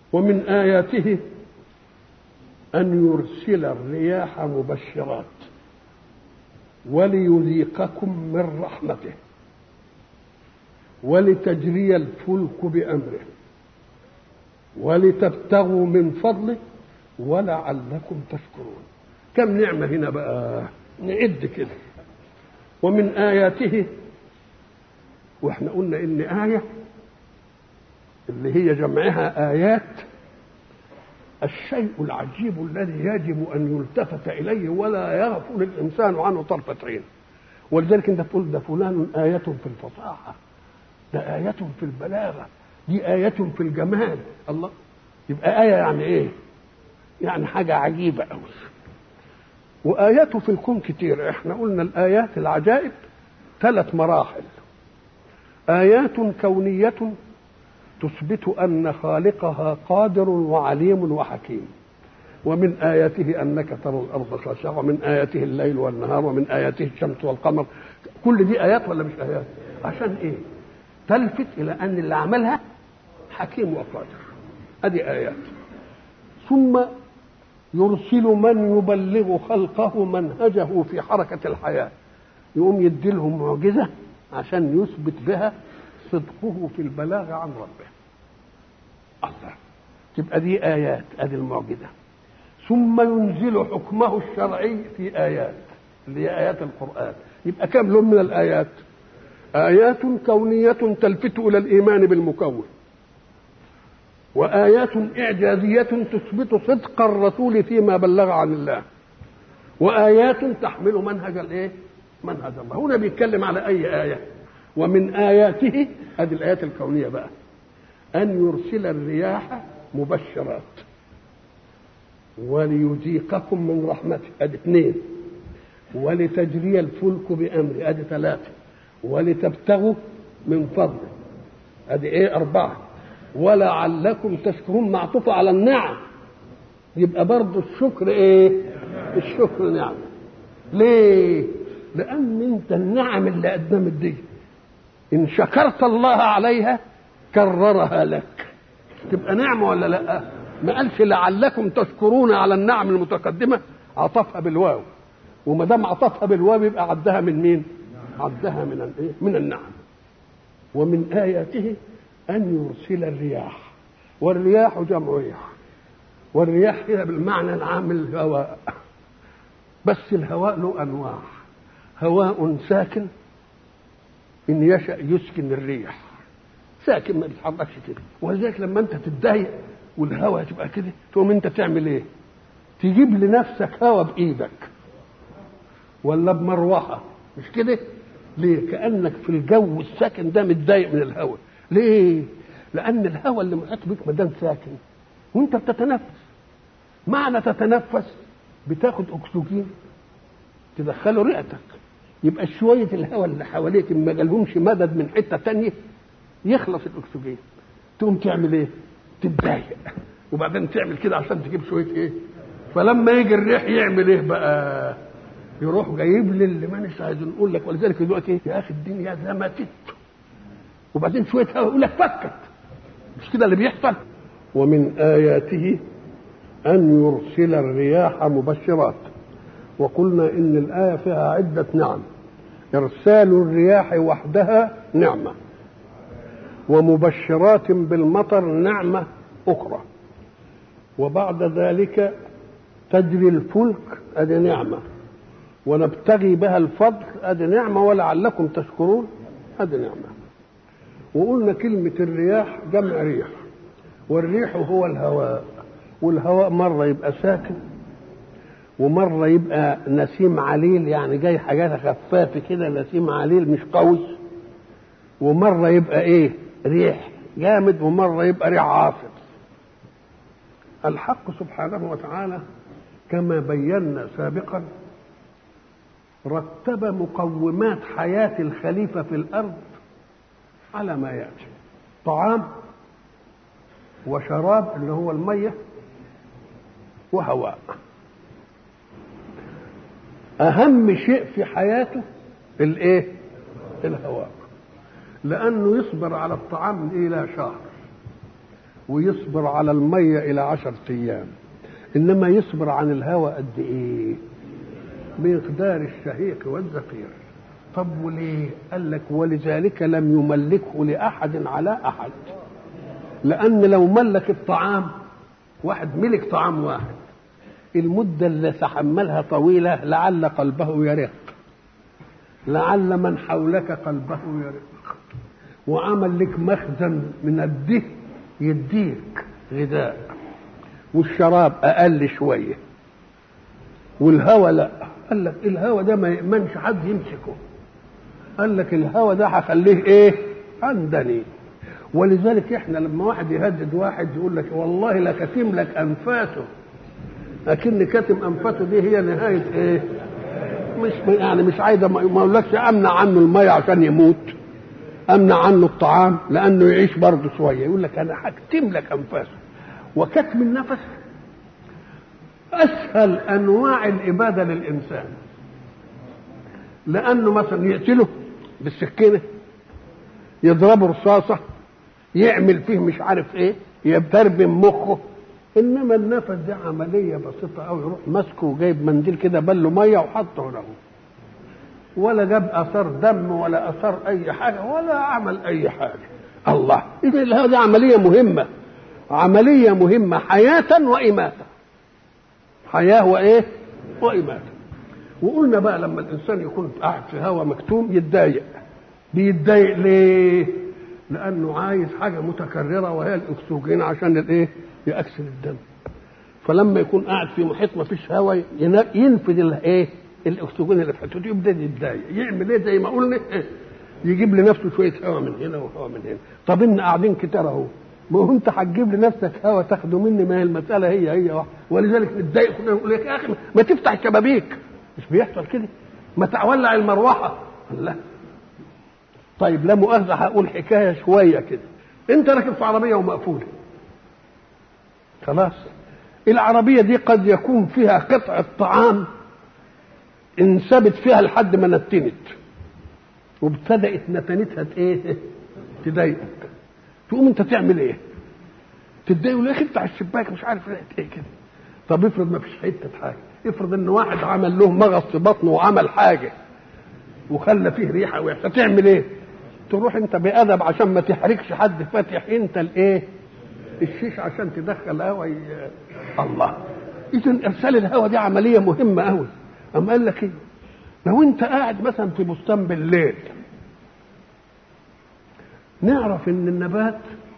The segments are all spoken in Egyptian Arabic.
ومن آياته أن يرسل الرياح مبشرات وليذيقكم من رحمته ولتجري الفلك بأمره ولتبتغوا من فضله ولعلكم تشكرون كم نعمة هنا بقى نعد كده ومن آياته واحنا قلنا إن آية اللي هي جمعها آيات الشيء العجيب الذي يجب أن يلتفت إليه ولا يغفل الإنسان عنه طرفة عين ولذلك أنت تقول ده فلان آية في الفصاحة ده آية في البلاغة دي آية في الجمال الله يبقى آية يعني إيه؟ يعني حاجة عجيبة أوي وآياته في الكون كتير احنا قلنا الآيات العجائب ثلاث مراحل آيات كونية تثبت أن خالقها قادر وعليم وحكيم ومن آياته أنك ترى الأرض خاشعة ومن آياته الليل والنهار ومن آياته الشمس والقمر كل دي آيات ولا مش آيات عشان إيه تلفت إلى أن اللي عملها حكيم وقادر هذه آيات ثم يرسل من يبلغ خلقه منهجه في حركة الحياة يقوم يديلهم معجزة عشان يثبت بها صدقه في البلاغ عن ربه الله تبقى دي آيات ادي المعجزة ثم ينزل حكمه الشرعي في آيات اللي هي آيات القرآن يبقى كم لون من الآيات آيات كونية تلفت إلى الإيمان بالمكون وآيات إعجازية تثبت صدق الرسول فيما بلغ عن الله وآيات تحمل منهج الإيه؟ منهج الله هنا بيتكلم على أي آية ومن آياته هذه الآيات الكونية بقى أن يرسل الرياح مبشرات وليذيقكم من رحمته ادي اثنين ولتجري الفلك بامره ادي ثلاثه ولتبتغوا من فضله ادي ايه اربعه ولعلكم تشكرون معطوفه على النعم يبقى برضه الشكر ايه الشكر نعمه ليه لان انت النعم اللي قدمت دي ان شكرت الله عليها كررها لك تبقى نعمه ولا لا ما قالش لعلكم تشكرون على النعم المتقدمه عطفها بالواو وما دام عطفها بالواو يبقى عدها من مين عدها من الايه من النعم ومن اياته ان يرسل الرياح والرياح جمع رياح والرياح هي بالمعنى العام الهواء بس الهواء له انواع هواء ساكن ان يشا يسكن الريح ساكن ما بيتحركش كده ولذلك لما انت تتضايق والهواء تبقى كده تقوم انت تعمل ايه تجيب لنفسك هواء بايدك ولا بمروحه مش كده ليه كانك في الجو الساكن ده متضايق من الهواء ليه لان الهواء اللي محيط بك ما دام ساكن وانت بتتنفس معنى تتنفس بتاخد اكسجين تدخله رئتك يبقى شويه الهواء اللي حواليك ما جالهمش مدد من حته تانية يخلص الاكسجين تقوم تعمل ايه تتضايق وبعدين تعمل كده عشان تجيب شويه ايه فلما يجي الريح يعمل ايه بقى يروح جايب لي اللي مانيش عايز نقول لك ولذلك دلوقتي ايه يا اخي الدنيا زمتت وبعدين شويه هوا يقول لك فكت مش كده اللي بيحصل ومن اياته ان يرسل الرياح مبشرات وقلنا ان الايه فيها عده نعم ارسال الرياح وحدها نعمه ومبشرات بالمطر نعمه اخرى وبعد ذلك تجري الفلك ادي نعمه ونبتغي بها الفضل ادي نعمه ولعلكم تشكرون ادي نعمه وقلنا كلمه الرياح جمع ريح والريح هو الهواء والهواء مره يبقى ساكن ومره يبقى نسيم عليل يعني جاي حاجات خفافه كده نسيم عليل مش قوي ومره يبقى ايه ريح جامد ومره يبقى ريح عاصف الحق سبحانه وتعالى كما بينا سابقا رتب مقومات حياة الخليفة في الأرض على ما يأتي طعام وشراب اللي هو المية وهواء أهم شيء في حياته الإيه؟ الهواء لأنه يصبر على الطعام إلى شهر ويصبر على المية إلى عشرة أيام إنما يصبر عن الهواء قد إيه بمقدار الشهيق والزفير طب وليه قال لك ولذلك لم يملكه لأحد على أحد لأن لو ملك الطعام واحد ملك طعام واحد المدة اللي تحملها طويلة لعل قلبه يرق لعل من حولك قلبه يرق وعمل لك مخزن من الدهن يديك غذاء والشراب اقل شويه والهوى لا قال لك الهوى ده ما يامنش حد يمسكه قال لك الهوى ده هخليه ايه عندني ولذلك احنا لما واحد يهدد واحد يقول لك والله لكتم لك انفاسه لكن كاتم انفاسه دي هي نهايه ايه مش يعني مش عايزه ما اقولكش امنع عنه الميه عشان يموت امنع عنه الطعام لانه يعيش برضه شويه يقول لك انا هكتم لك انفاسه وكتم النفس اسهل انواع الاباده للانسان لانه مثلا يقتله بالسكينه يضربه رصاصه يعمل فيه مش عارف ايه يبتربم مخه انما النفس دي عمليه بسيطه قوي يروح ماسكه وجايب منديل كده بله ميه وحطه له ولا جاب اثار دم ولا اثار اي حاجه ولا عمل اي حاجه الله اذا هذه عمليه مهمه عمليه مهمه حياه واماته حياه وايه واماته وقلنا بقى لما الانسان يكون قاعد في هواء مكتوم يتضايق بيتضايق ليه لانه عايز حاجه متكرره وهي الاكسجين عشان الايه ياكسد الدم فلما يكون قاعد في محيط ما فيش هواء ينفذ الايه الاكسجين اللي في حته يبدا يتضايق يعمل ايه زي ما قلنا يجيب لنفسه شويه هواء من هنا وهواء من هنا طب ان قاعدين كتير اهو ما هو انت هتجيب لنفسك هواء تاخده مني ما هي المساله هي هي واحده ولذلك نتضايق كلنا نقول لك يا اخي ما تفتح الشبابيك مش بيحصل كده ما تولع المروحه لا طيب لا مؤاخذه هقول حكايه شويه كده انت راكب في عربيه ومقفوله خلاص العربيه دي قد يكون فيها قطعه طعام انثبت فيها لحد ما نتنت وابتدات نتنتها ايه تضايقك تقوم انت تعمل ايه تتضايق يا اخي افتح الشباك مش عارف ايه كده طب افرض ما فيش حته حاجه افرض ان واحد عمل له مغص في بطنه وعمل حاجه وخلى فيه ريحه وحشه تعمل ايه تروح انت بادب عشان ما تحركش حد فاتح انت الايه الشيش عشان تدخل هواء الله اذا ارسال الهواء دي عمليه مهمه قوي أم قال لك ايه لو انت قاعد مثلا في بستان بالليل نعرف ان النبات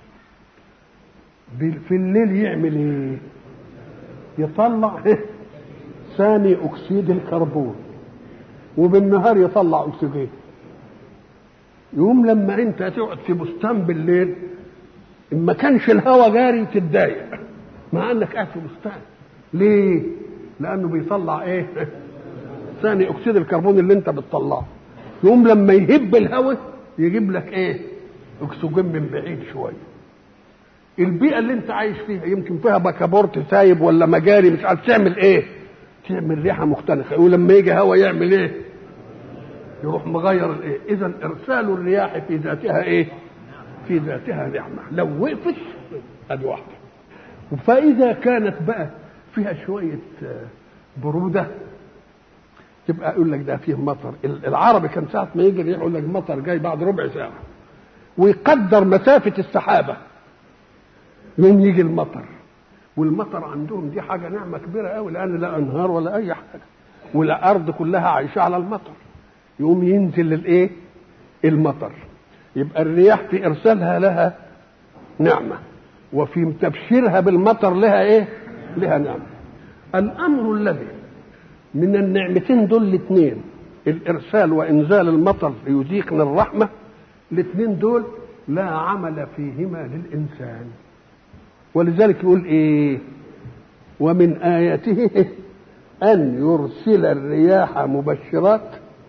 في الليل يعمل ايه يطلع ثاني اكسيد الكربون وبالنهار يطلع اكسجين يوم لما انت تقعد في بستان بالليل ان ما كانش الهواء جاري تتضايق مع انك قاعد في بستان ليه لانه بيطلع ايه ثاني اكسيد الكربون اللي انت بتطلعه يوم لما يهب الهواء يجيب لك ايه اكسجين من بعيد شويه البيئه اللي انت عايش فيها يمكن فيها بكابورت سايب ولا مجاري مش عارف تعمل ايه تعمل ريحه مختلفه ولما يجي هواء يعمل ايه يروح مغير الايه اذا ارسال الرياح في ذاتها ايه في ذاتها نعمه لو وقفت ادي واحده فاذا كانت بقى فيها شويه بروده تبقى يقول لك ده فيه مطر العربي كان ساعه ما يجي يقول لك مطر جاي بعد ربع ساعه ويقدر مسافه السحابه يوم يجي المطر والمطر عندهم دي حاجه نعمه كبيره قوي لان لا انهار ولا اي حاجه والارض كلها عايشه على المطر يقوم ينزل الايه المطر يبقى الرياح في ارسالها لها نعمه وفي تبشيرها بالمطر لها ايه لها نعمه الامر الذي من النعمتين دول الاثنين الارسال وانزال المطر ليذيقنا الرحمه الاثنين دول لا عمل فيهما للانسان ولذلك يقول ايه ومن اياته ان يرسل الرياح مبشرات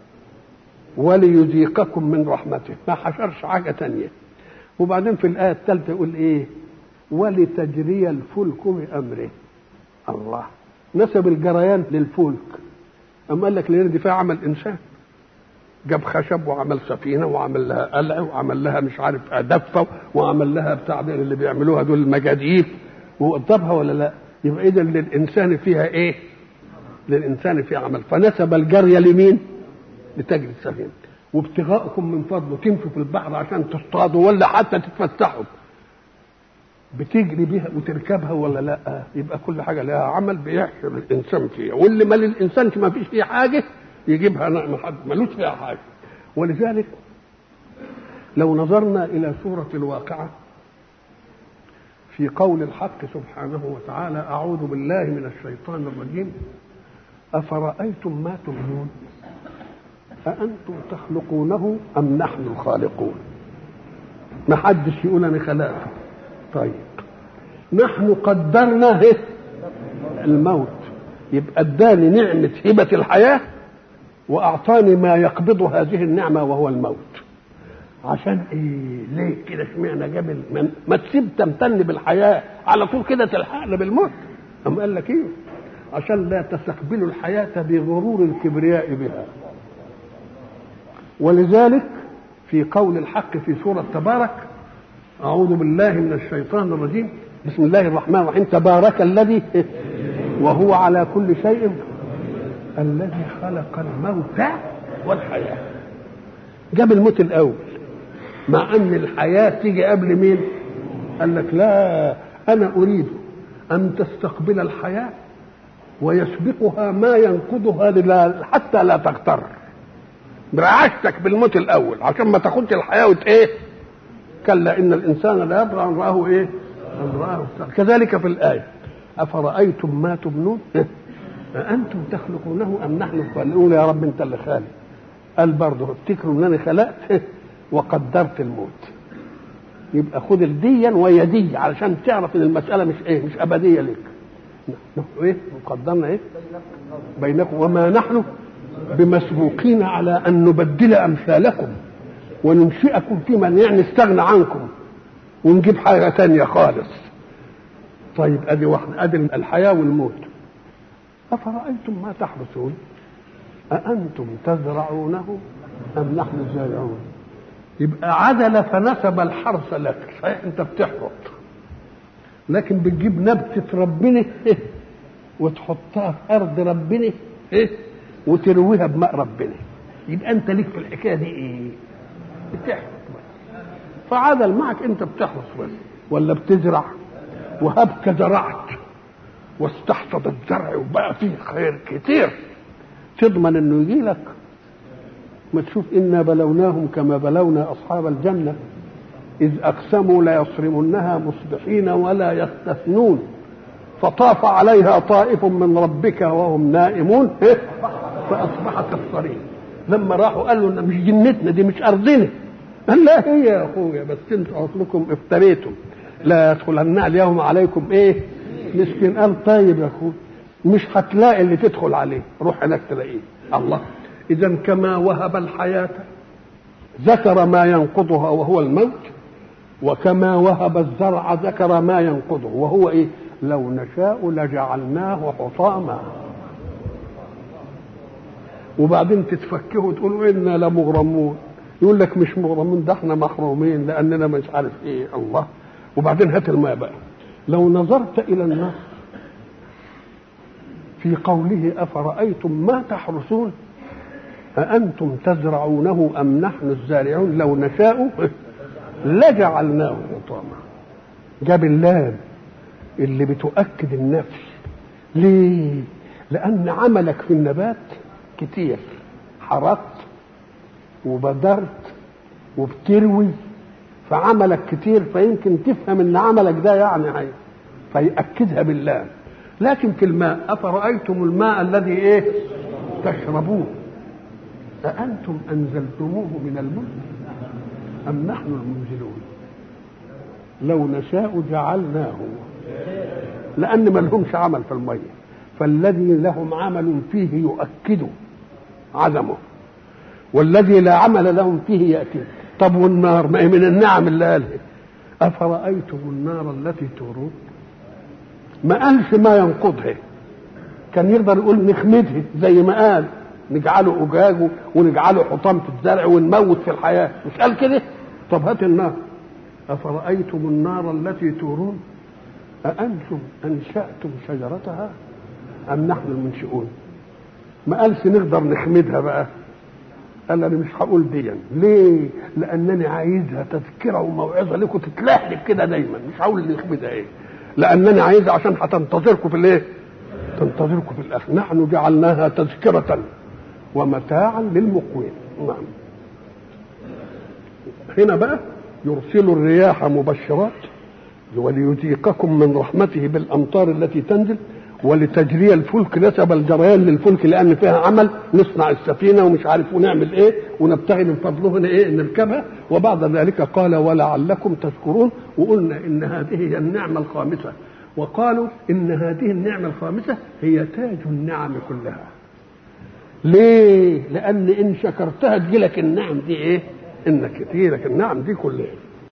وليذيقكم من رحمته ما حشرش حاجه تانية وبعدين في الايه الثالثه يقول ايه ولتجري الفلك بامره الله نسب الجريان للفلك اما قال لك لان دي فيها عمل انسان جاب خشب وعمل سفينه وعمل لها قلع وعمل لها مش عارف دفه وعمل لها بتاع اللي بيعملوها دول المجاديف ووضبها ولا لا؟ يبقى اذا للانسان فيها ايه؟ للانسان فيها عمل فنسب الجري لمين؟ لتجري السفينه وابتغاءكم من فضله تمشوا في البحر عشان تصطادوا ولا حتى تتفسحوا بتجري بيها وتركبها ولا لا يبقى كل حاجه لها عمل بيحشر الانسان فيها واللي ما للانسان ما فيش فيه حاجه يجيبها ما حد ملوش فيها حاجه ولذلك لو نظرنا الى سوره الواقعه في قول الحق سبحانه وتعالى اعوذ بالله من الشيطان الرجيم افرايتم ما تمنون أأنتم تخلقونه أم نحن الخالقون ما حدش يقول أنا خلقته طيب نحن قدرنا الموت يبقى اداني نعمة هبة الحياة وأعطاني ما يقبض هذه النعمة وهو الموت عشان ايه ليه كده اشمعنى جاب ما تسيب تمتن بالحياة على طول كده تلحقنا بالموت أم قال لك ايه عشان لا تستقبلوا الحياة بغرور الكبرياء بها ولذلك في قول الحق في سورة تبارك أعوذ بالله من الشيطان الرجيم بسم الله الرحمن الرحيم تبارك الذي وهو على كل شيء الذي خلق الموت والحياة جاب الموت الأول مع أن الحياة تيجي قبل مين قال لك لا أنا أريد أن تستقبل الحياة ويسبقها ما ينقضها حتى لا تغتر برعشتك بالموت الاول عشان ما تاخدش الحياه وت ايه كلا ان الانسان لا يبغى ان راه ايه ان راه كذلك في الايه افرايتم ما تبنون أأنتم تخلقونه أم نحن الخالقون يا رب أنت اللي خالق قال برضه افتكروا أن أنا خلقت وقدرت الموت يبقى خد الديا ويدي علشان تعرف ان المساله مش ايه مش ابديه لك ايه قدرنا ايه بينكم وما نحن بمسبوقين على ان نبدل امثالكم وننشئكم في من يعني استغنى عنكم ونجيب حاجه ثانيه خالص طيب ادي واحده ادي الحياه والموت افرايتم ما تحرثون اانتم تزرعونه ام نحن الزارعون يبقى عدل فنسب الحرث لك صحيح انت بتحرث لكن بتجيب نبتة ربنا وتحطها في أرض ربنا وترويها بماء ربنا يبقى أنت ليك في الحكاية دي إيه؟ بتحرث بس فعدل معك أنت بتحرث بس ولا بتزرع وهبك زرعت واستحصد الزرع وبقى فيه خير كتير تضمن انه يجي لك ما تشوف انا بلوناهم كما بلونا اصحاب الجنه اذ اقسموا ليصرمنها مصبحين ولا يستثنون فطاف عليها طائف من ربك وهم نائمون فاصبحت كالصريم لما راحوا قالوا إن مش جنتنا دي مش ارضنا قال لا هي يا اخويا بس انتوا اصلكم افتريتم لا يدخلن اليوم عليكم ايه مسكين قال طيب يا اخويا مش هتلاقي اللي تدخل عليه روح هناك تلاقيه الله اذا كما وهب الحياه ذكر ما ينقضها وهو الموت وكما وهب الزرع ذكر ما ينقضه وهو ايه لو نشاء لجعلناه حطاما وبعدين تتفكه وتقولوا انا لمغرمون يقول لك مش مغرمون ده احنا محرومين لاننا مش عارف ايه الله وبعدين هات الماء بقى لو نظرت الى النص في قوله افرايتم ما تحرثون أأنتم تزرعونه أم نحن الزارعون لو نشاء لجعلناه حطاما جاب اللام اللي بتؤكد النفس ليه لأن عملك في النبات كتير حرثت وبدرت وبتروي فعملك كتير فيمكن تفهم ان عملك ده يعني هي فيأكدها بالله لكن في الماء أفرأيتم الماء الذي ايه تشربوه أأنتم أنزلتموه من المزن أم نحن المنزلون لو نشاء جعلناه لأن ما لهمش عمل في المية فالذي لهم عمل فيه يؤكد عدمه والذي لا عمل لهم فيه يأتي طب والنار ما هي من النعم اللي قالها أفرأيتم النار التي تورون ما قالش ما ينقضها كان يقدر يقول نخمدها زي ما قال نجعله أجاج ونجعله حطام في الزرع ونموت في الحياة مش قال كده طب هات النار أفرأيتم النار التي تورون أأنتم أنشأتم شجرتها أم نحن المنشئون ما قالش نقدر نحمدها بقى قال انا مش هقول دي ليه لانني عايزها تذكره وموعظه لكم تتلهلك كده دايما مش هقول اللي يخبزها ايه لانني عايزها عشان هتنتظركم في الايه تنتظركم في الاخر نحن جعلناها تذكره ومتاعا للمقوين نعم هنا بقى يرسل الرياح مبشرات وليذيقكم من رحمته بالامطار التي تنزل ولتجري الفلك نسب الجريان للفلك لان فيها عمل نصنع السفينه ومش عارف ونعمل ايه ونبتغي من فضله ايه نركبها وبعد ذلك قال ولعلكم تشكرون وقلنا ان هذه هي النعمه الخامسه وقالوا ان هذه النعمه الخامسه هي تاج النعم كلها ليه لان ان شكرتها تجيلك النعم دي ايه انك تجيلك النعم دي كلها